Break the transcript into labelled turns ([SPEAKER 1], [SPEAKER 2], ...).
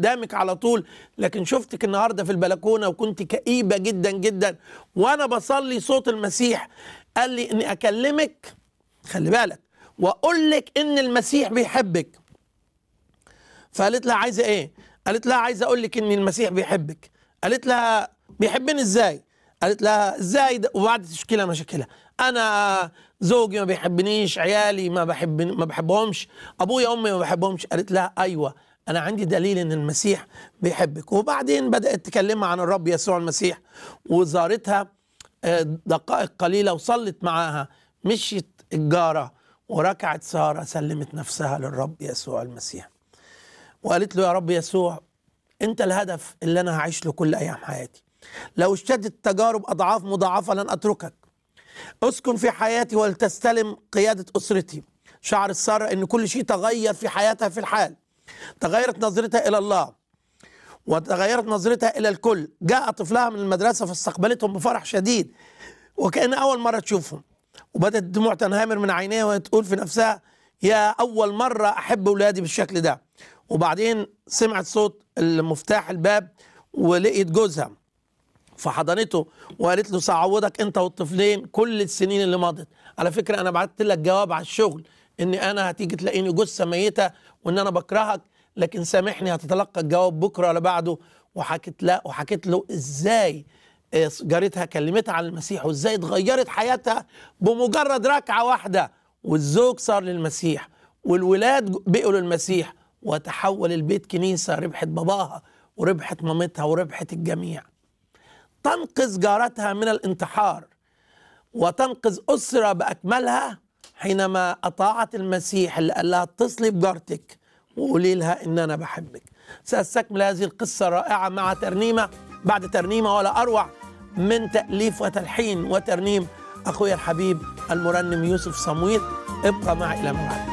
[SPEAKER 1] قدامك على طول لكن شفتك النهارده في البلكونه وكنت كئيبه جدا جدا وانا بصلي صوت المسيح قال لي اني اكلمك خلي بالك واقول لك ان المسيح بيحبك فقالت لها عايزه ايه قالت لها عايزه اقول لك ان المسيح بيحبك قالت لها بيحبني ازاي قالت لها ازاي ده وبعد تشكيلها مشاكلها انا زوجي ما بيحبنيش عيالي ما بحب ما بحبهمش ابويا وامي ما بحبهمش قالت لها ايوه انا عندي دليل ان المسيح بيحبك وبعدين بدات تكلمها عن الرب يسوع المسيح وزارتها آه، دقائق قليله وصلت معاها مشيت الجاره وركعت ساره سلمت نفسها للرب يسوع المسيح وقالت له يا رب يسوع انت الهدف اللي انا هعيش له كل ايام حياتي لو اشتدت التجارب اضعاف مضاعفه لن اتركك اسكن في حياتي ولتستلم قياده اسرتي شعر ساره ان كل شيء تغير في حياتها في الحال تغيرت نظرتها الى الله وتغيرت نظرتها الى الكل جاء طفلها من المدرسه فاستقبلتهم بفرح شديد وكان اول مره تشوفهم وبدات الدموع تنهمر من عينيها وهي تقول في نفسها يا اول مره احب اولادي بالشكل ده وبعدين سمعت صوت المفتاح الباب ولقيت جوزها فحضنته وقالت له سأعوضك انت والطفلين كل السنين اللي مضت على فكره انا بعت لك جواب على الشغل ان انا هتيجي تلاقيني جثه ميته وان انا بكرهك لكن سامحني هتتلقى الجواب بكره ولا بعده وحكيت له وحكيت له ازاي آه، جارتها كلمتها عن المسيح وازاي اتغيرت حياتها بمجرد ركعه واحده والزوج صار للمسيح والولاد بقوا للمسيح وتحول البيت كنيسه ربحت باباها وربحت مامتها وربحت الجميع تنقذ جارتها من الانتحار وتنقذ أسرة بأكملها حينما أطاعت المسيح اللي قال لها اتصلي بجارتك وقولي لها إن أنا بحبك سأستكمل هذه القصة الرائعة مع ترنيمة بعد ترنيمة ولا أروع من تأليف وتلحين وترنيم أخويا الحبيب المرنم يوسف صمويل ابقى معي إلى موعد